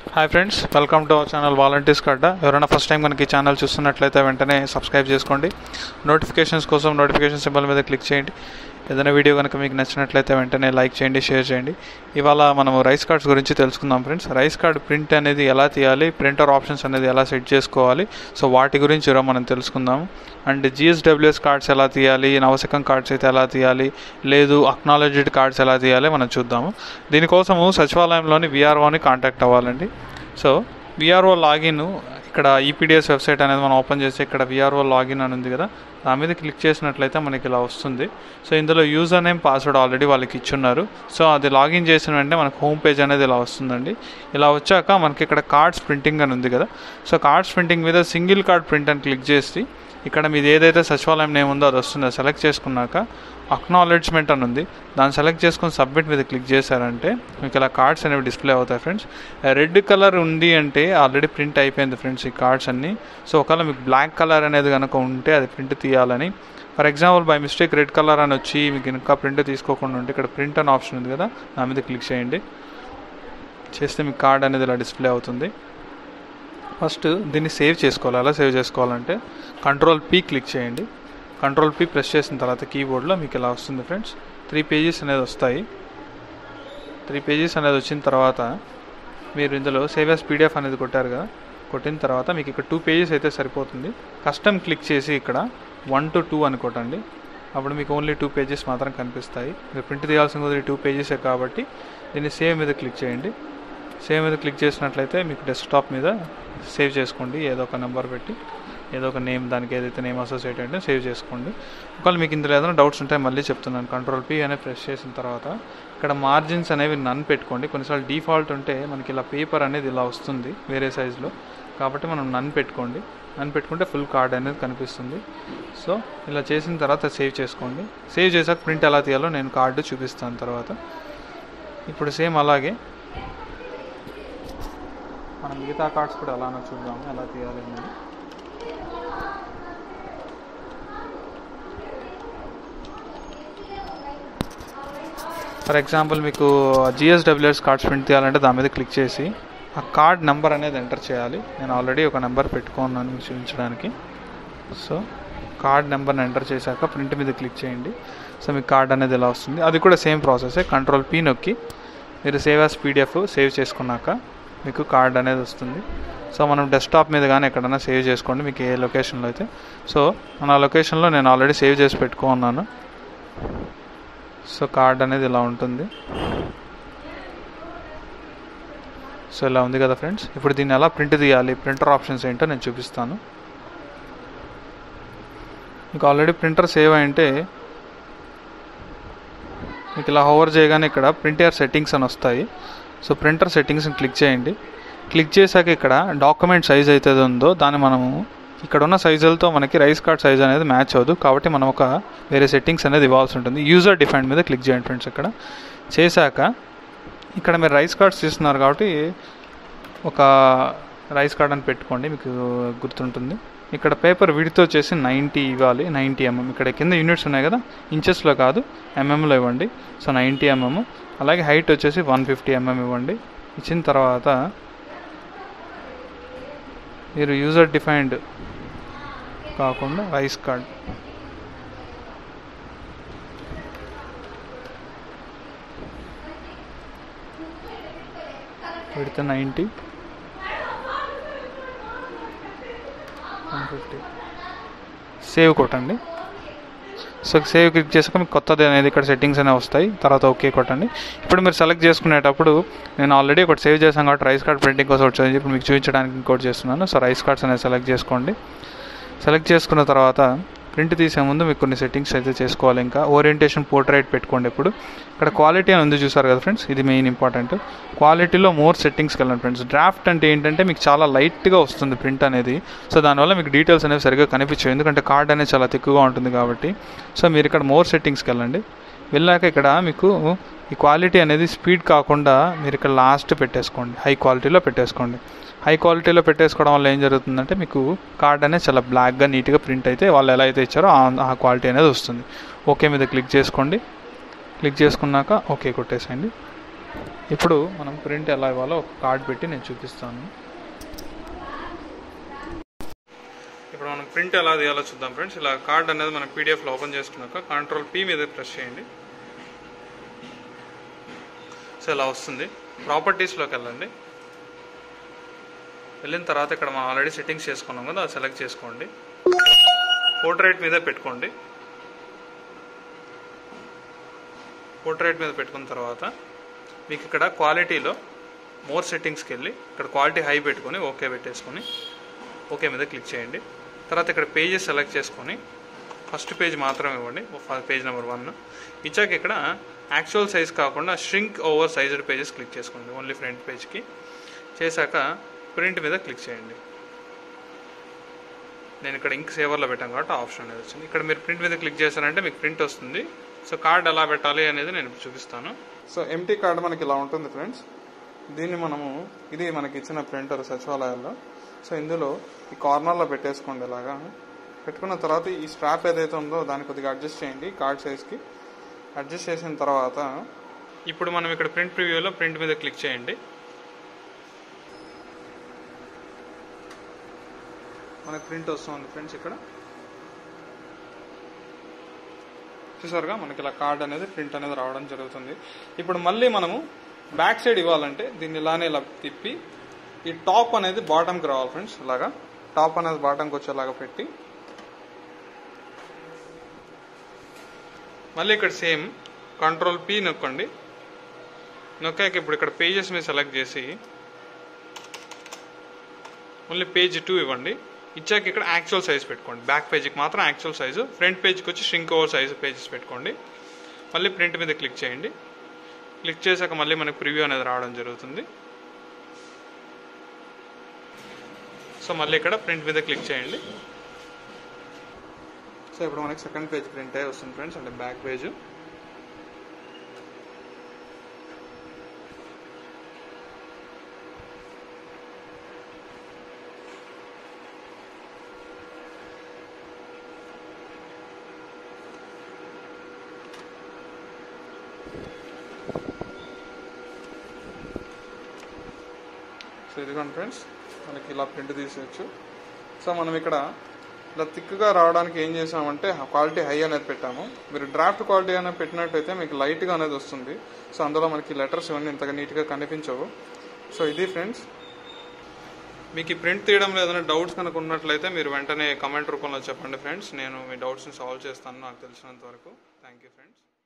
hi friends welcome to our channel volunteers కడ్డ ఎవరైనా first time కనుక ఈ ఛానల్ చూస్తున్నట్లయితే వెంటనే సబ్స్క్రైబ్ చేసుకోండి నోటిఫికేషన్స్ కోసం నోటిఫికేషన్ సింబల్ మీద క్లిక్ చేయండి ఏదైనా వీడియో కనుక మీకు నచ్చినట్లయితే వెంటనే లైక్ చేయండి షేర్ చేయండి ఇవాళ మనము రైస్ కార్డ్స్ గురించి తెలుసుకుందాం ఫ్రెండ్స్ రైస్ కార్డ్ ప్రింట్ అనేది ఎలా తీయాలి ప్రింటర్ ఆప్షన్స్ అనేది ఎలా సెట్ చేసుకోవాలి సో వాటి గురించి ఈరోజు మనం తెలుసుకుందాం అండ్ జిఎస్డబ్ల్యూఎస్ కార్డ్స్ ఎలా తీయాలి నవశకం కార్డ్స్ అయితే ఎలా తీయాలి లేదు అక్నాలజ్డ్ కార్డ్స్ ఎలా తీయాలి మనం చూద్దాము దీనికోసము సచివాలయంలోని విఆర్ఓని కాంటాక్ట్ అవ్వాలండి సో విఆర్ఓ లాగిన్ ఇక్కడ ఈపీడిఎస్ వెబ్సైట్ అనేది మనం ఓపెన్ చేసి ఇక్కడ విఆర్ఓ లాగిన్ అని ఉంది కదా దాని మీద క్లిక్ చేసినట్లయితే మనకి ఇలా వస్తుంది సో ఇందులో యూజర్ నేమ్ పాస్వర్డ్ ఆల్రెడీ వాళ్ళకి ఇచ్చున్నారు సో అది లాగిన్ చేసిన వెంటనే మనకు హోమ్ పేజ్ అనేది ఇలా వస్తుందండి ఇలా వచ్చాక మనకి ఇక్కడ కార్డ్స్ ప్రింటింగ్ అని ఉంది కదా సో కార్డ్స్ ప్రింటింగ్ మీద సింగిల్ కార్డ్ ప్రింట్ అని క్లిక్ చేసి ఇక్కడ మీది ఏదైతే సచివాలయం నేమ్ ఉందో అది వస్తుందో సెలెక్ట్ చేసుకున్నాక అక్నాలెడ్జ్మెంట్ అని ఉంది దాన్ని సెలెక్ట్ చేసుకుని సబ్మిట్ మీద క్లిక్ చేశారంటే మీకు ఇలా కార్డ్స్ అనేవి డిస్ప్లే అవుతాయి ఫ్రెండ్స్ రెడ్ కలర్ ఉంది అంటే ఆల్రెడీ ప్రింట్ అయిపోయింది ఫ్రెండ్స్ ఈ కార్డ్స్ అన్నీ సో ఒకవేళ మీకు బ్లాక్ కలర్ అనేది కనుక ఉంటే అది ప్రింట్ తీయాలని for example by mistake red colour అని వచ్చి మీకు ఇంకా ప్రింట్ తీసుకోకుండా ఉంటే ఇక్కడ ప్రింట్ అని ఆప్షన్ ఉంది కదా దాని మీద క్లిక్ చేయండి చేస్తే మీకు కార్డ్ అనేది ఇలా డిస్ప్లే అవుతుంది ఫస్ట్ దీన్ని సేవ్ చేసుకోవాలి ఎలా సేవ్ చేసుకోవాలంటే కంట్రోల్ పీ క్లిక్ చేయండి కంట్రోల్ పీ ప్రెస్ చేసిన తర్వాత కీబోర్డ్లో మీకు ఇలా వస్తుంది ఫ్రెండ్స్ త్రీ పేజెస్ అనేది వస్తాయి త్రీ పేజెస్ అనేది వచ్చిన తర్వాత మీరు ఇందులో సేవ్ యాస్ పీడిఎఫ్ అనేది కొట్టారు కదా కొట్టిన తర్వాత మీకు ఇక్కడ టూ పేజెస్ అయితే సరిపోతుంది కస్టమ్ క్లిక్ చేసి ఇక్కడ వన్ టు టూ అని కొట్టండి అప్పుడు మీకు ఓన్లీ టూ పేజెస్ మాత్రం కనిపిస్తాయి మీరు ప్రింట్ తీయాల్సిన టూ పేజెసే కాబట్టి దీన్ని సేవ్ మీద క్లిక్ చేయండి సేవ్ మీద క్లిక్ చేసినట్లయితే మీకు డెస్క్టాప్ మీద సేవ్ చేసుకోండి ఏదో ఒక నెంబర్ పెట్టి ఏదో ఒక నేమ్ దానికి ఏదైతే నేమ్ అసోసియేట్ అంటే సేవ్ చేసుకోండి ఒకవేళ మీకు ఇందులో ఏదైనా డౌట్స్ ఉంటే మళ్ళీ చెప్తున్నాను కంట్రోల్ పీ అనే ప్రెస్ చేసిన తర్వాత ఇక్కడ మార్జిన్స్ అనేవి నన్ పెట్టుకోండి కొన్నిసార్లు డిఫాల్ట్ ఉంటే మనకి ఇలా పేపర్ అనేది ఇలా వస్తుంది వేరే సైజులో కాబట్టి మనం నన్ పెట్టుకోండి నన్ పెట్టుకుంటే ఫుల్ కార్డ్ అనేది కనిపిస్తుంది సో ఇలా చేసిన తర్వాత సేవ్ చేసుకోండి సేవ్ చేశాక ప్రింట్ ఎలా తీయాలో నేను కార్డు చూపిస్తాను తర్వాత ఇప్పుడు సేమ్ అలాగే మనం మిగతా కార్డ్స్ కూడా అలానే చూద్దాము ఎలా తీయాలి అనేది ఫర్ ఎగ్జాంపుల్ మీకు జిఎస్డబ్ల్యూఎస్ కార్డ్స్ ప్రింట్ తీయాలంటే దాని మీద క్లిక్ చేసి ఆ కార్డ్ నెంబర్ అనేది ఎంటర్ చేయాలి నేను ఆల్రెడీ ఒక నెంబర్ పెట్టుకున్నాను మీకు చూపించడానికి సో కార్డ్ నెంబర్ని ఎంటర్ చేశాక ప్రింట్ మీద క్లిక్ చేయండి సో మీకు కార్డ్ అనేది ఇలా వస్తుంది అది కూడా సేమ్ ప్రాసెసే కంట్రోల్ పీ నొక్కి మీరు సేవ్ యాస్ పీడిఎఫ్ సేవ్ చేసుకున్నాక మీకు కార్డ్ అనేది వస్తుంది సో మనం డెస్క్టాప్ మీద కానీ ఎక్కడైనా సేవ్ చేసుకోండి మీకు ఏ లొకేషన్లో అయితే సో మన లొకేషన్లో నేను ఆల్రెడీ సేవ్ చేసి పెట్టుకున్నాను సో కార్డ్ అనేది ఇలా ఉంటుంది సో ఇలా ఉంది కదా ఫ్రెండ్స్ ఇప్పుడు దీన్ని ఎలా ప్రింట్ తీయాలి ప్రింటర్ ఆప్షన్స్ ఏంటో నేను చూపిస్తాను మీకు ఆల్రెడీ ప్రింటర్ సేవ్ అయింటే మీకు ఇలా హోవర్ చేయగానే ఇక్కడ ప్రింటర్ సెట్టింగ్స్ అని వస్తాయి సో ప్రింటర్ సెట్టింగ్స్ని క్లిక్ చేయండి క్లిక్ చేశాక ఇక్కడ డాక్యుమెంట్ సైజ్ అయితే ఉందో దాన్ని మనము ఇక్కడ ఉన్న సైజులతో మనకి రైస్ కార్డ్ సైజ్ అనేది మ్యాచ్ అవ్వదు కాబట్టి మనం ఒక వేరే సెట్టింగ్స్ అనేది ఇవ్వాల్సి ఉంటుంది యూజర్ డిఫైన్ మీద క్లిక్ చేయండి ఫ్రెండ్స్ ఇక్కడ చేశాక ఇక్కడ మీరు రైస్ కార్డ్స్ తీస్తున్నారు కాబట్టి ఒక రైస్ కార్డ్ అని పెట్టుకోండి మీకు గుర్తుంటుంది ఇక్కడ పేపర్ విడితో వచ్చేసి నైంటీ ఇవ్వాలి నైంటీ ఎంఎం ఇక్కడ కింద యూనిట్స్ ఉన్నాయి కదా ఇంచెస్లో కాదు ఎంఎంలో ఇవ్వండి సో నైంటీ ఎంఎం అలాగే హైట్ వచ్చేసి వన్ ఫిఫ్టీ ఎంఎం ఇవ్వండి ఇచ్చిన తర్వాత మీరు యూజర్ డిఫైన్డ్ కాకుండా రైస్ కార్డ్ పెడితే నైంటీ వన్ ఫిఫ్టీ సేవ్ కొట్టండి సో సేవ్ క్లిక్ చేసాక మీకు కొత్తది అనేది ఇక్కడ సెట్టింగ్స్ అనేవి వస్తాయి తర్వాత ఓకే కొట్టండి ఇప్పుడు మీరు సెలెక్ట్ చేసుకునేటప్పుడు నేను ఆల్రెడీ ఒకటి సేవ్ చేశాను కాబట్టి రైస్ కార్డ్ ప్రింటింగ్ కోసం వచ్చేది ఇప్పుడు మీకు చూపించడానికి ఇంకోటి చేస్తున్నాను సో రైస్ కార్డ్స్ అనేది సెలెక్ట్ చేసుకోండి సెలెక్ట్ చేసుకున్న తర్వాత ప్రింట్ తీసే ముందు మీకు కొన్ని సెట్టింగ్స్ అయితే చేసుకోవాలి ఇంకా ఓరియంటేషన్ పోర్ట్రైట్ పెట్టుకోండి ఇప్పుడు ఇక్కడ క్వాలిటీ అని ఉంది చూసారు కదా ఫ్రెండ్స్ ఇది మెయిన్ ఇంపార్టెంట్ క్వాలిటీలో మోర్ సెట్టింగ్స్కి వెళ్ళండి ఫ్రెండ్స్ డ్రాఫ్ట్ అంటే ఏంటంటే మీకు చాలా లైట్గా వస్తుంది ప్రింట్ అనేది సో దానివల్ల మీకు డీటెయిల్స్ అనేవి సరిగ్గా కనిపించవు ఎందుకంటే కార్డ్ అనేది చాలా తిక్కుగా ఉంటుంది కాబట్టి సో మీరు ఇక్కడ మోర్ సెట్టింగ్స్కి వెళ్ళండి వెళ్ళాక ఇక్కడ మీకు ఈ క్వాలిటీ అనేది స్పీడ్ కాకుండా మీరు ఇక్కడ లాస్ట్ పెట్టేసుకోండి హై క్వాలిటీలో పెట్టేసుకోండి హై క్వాలిటీలో పెట్టేసుకోవడం వల్ల ఏం జరుగుతుందంటే మీకు కార్డ్ అనేది చాలా బ్లాక్గా నీట్గా ప్రింట్ అయితే వాళ్ళు ఎలా అయితే ఇచ్చారో ఆ క్వాలిటీ అనేది వస్తుంది ఓకే మీద క్లిక్ చేసుకోండి క్లిక్ చేసుకున్నాక ఓకే కొట్టేసేయండి ఇప్పుడు మనం ప్రింట్ ఎలా ఇవ్వాలో ఒక కార్డ్ పెట్టి నేను చూపిస్తాను ఇప్పుడు మనం ప్రింట్ ఎలా తీయాలో చూద్దాం ఫ్రెండ్స్ ఇలా కార్డ్ అనేది మనం పీడిఎఫ్లో ఓపెన్ చేసుకున్నాక కంట్రోల్ పీ మీద ప్రెస్ చేయండి సో ఇలా వస్తుంది ప్రాపర్టీస్లోకి వెళ్ళండి వెళ్ళిన తర్వాత ఇక్కడ మనం ఆల్రెడీ సెట్టింగ్స్ చేసుకున్నాం కదా అది సెలెక్ట్ చేసుకోండి పోర్ట్రేట్ మీద పెట్టుకోండి పోర్ట్రేట్ మీద పెట్టుకున్న తర్వాత మీకు ఇక్కడ క్వాలిటీలో మోర్ సెట్టింగ్స్కి వెళ్ళి ఇక్కడ క్వాలిటీ హై పెట్టుకొని ఓకే పెట్టేసుకొని ఓకే మీద క్లిక్ చేయండి తర్వాత ఇక్కడ పేజెస్ సెలెక్ట్ చేసుకొని ఫస్ట్ పేజ్ మాత్రం ఇవ్వండి పేజ్ నెంబర్ వన్ ఇచ్చాక ఇక్కడ యాక్చువల్ సైజ్ కాకుండా shrink over sized pages click చేసుకోండి ఓన్లీ ఫ్రంట్ పేజ్కి చేశాక ప్రింట్ మీద క్లిక్ చేయండి నేను ఇక్కడ ఇంక్ సేవర్లో పెట్టాను కాబట్టి ఆప్షన్ అనేది వచ్చింది ఇక్కడ మీరు ప్రింట్ మీద క్లిక్ చేశారంటే మీకు ప్రింట్ వస్తుంది సో కార్డ్ ఎలా పెట్టాలి అనేది నేను చూపిస్తాను సో ఎంటీ కార్డ్ మనకి ఇలా ఉంటుంది ఫ్రెండ్స్ దీన్ని మనము ఇది మనకి ఇచ్చిన ప్రింటర్ సచివాలయాల్లో సో ఇందులో ఈ కార్నర్లో పెట్టేసుకోండి ఇలాగా పెట్టుకున్న తర్వాత ఈ స్ట్రాప్ ఏదైతే ఉందో దాన్ని కొద్దిగా అడ్జస్ట్ చేయండి కార్డ్ సైజ్కి అడ్జస్ట్ చేసిన తర్వాత ఇప్పుడు మనం ఇక్కడ ప్రింట్ ప్రివ్యూలో ప్రింట్ మీద క్లిక్ చేయండి మనకి ప్రింట్ వస్తుంది ఫ్రెండ్స్ ఇక్కడ చూసారుగా మనకి ఇలా కార్డ్ అనేది ప్రింట్ అనేది రావడం జరుగుతుంది ఇప్పుడు మళ్ళీ మనము బ్యాక్ సైడ్ ఇవ్వాలంటే దీన్ని ఇలానే ఇలా తిప్పి ఈ టాప్ అనేది బాటంకి రావాలి ఫ్రెండ్స్ ఇలాగా టాప్ అనేది బాటంకి వచ్చేలాగా పెట్టి మళ్ళీ ఇక్కడ సేమ్ కంట్రోల్ పీ నొక్కండి నొక్కాక ఇప్పుడు ఇక్కడ పేజెస్ మీద సెలెక్ట్ చేసి ఓన్లీ పేజ్ టూ ఇవ్వండి ఇచ్చాక ఇక్కడ యాక్చువల్ సైజ్ పెట్టుకోండి బ్యాక్ పేజ్కి మాత్రం యాక్చువల్ సైజు ఫ్రంట్ పేజ్కి వచ్చి ష్రింక్ ఓవర్ సైజు పేజెస్ పెట్టుకోండి మళ్ళీ ప్రింట్ మీద క్లిక్ చేయండి క్లిక్ చేశాక మళ్ళీ మనకి ప్రివ్యూ అనేది రావడం జరుగుతుంది సో మళ్ళీ ఇక్కడ ప్రింట్ మీద క్లిక్ చేయండి సో ఇప్పుడు మనకి సెకండ్ పేజ్ ప్రింట్ అయ్యి వస్తుంది ఫ్రెండ్స్ అంటే బ్యాక్ పేజ్ సో ఇదిగోండి ఫ్రెండ్స్ మనకి ఇలా ప్రింట్ తీసేయచ్చు సో మనం ఇక్కడ ఇలా థిక్గా రావడానికి ఏం చేసామంటే క్వాలిటీ హై అనేది పెట్టాము మీరు డ్రాఫ్ట్ క్వాలిటీ అనేది పెట్టినట్టయితే మీకు లైట్గా అనేది వస్తుంది సో అందులో మనకి లెటర్స్ ఇవన్నీ ఇంతగా నీట్గా కనిపించవు సో ఇది ఫ్రెండ్స్ మీకు ఈ ప్రింట్ తీయడంలో ఏదైనా డౌట్స్ కనుక ఉన్నట్లయితే మీరు వెంటనే కమెంట్ రూపంలో చెప్పండి ఫ్రెండ్స్ నేను మీ డౌట్స్ని సాల్వ్ చేస్తాను నాకు తెలిసినంత వరకు థ్యాంక్ యూ ఫ్రెండ్స్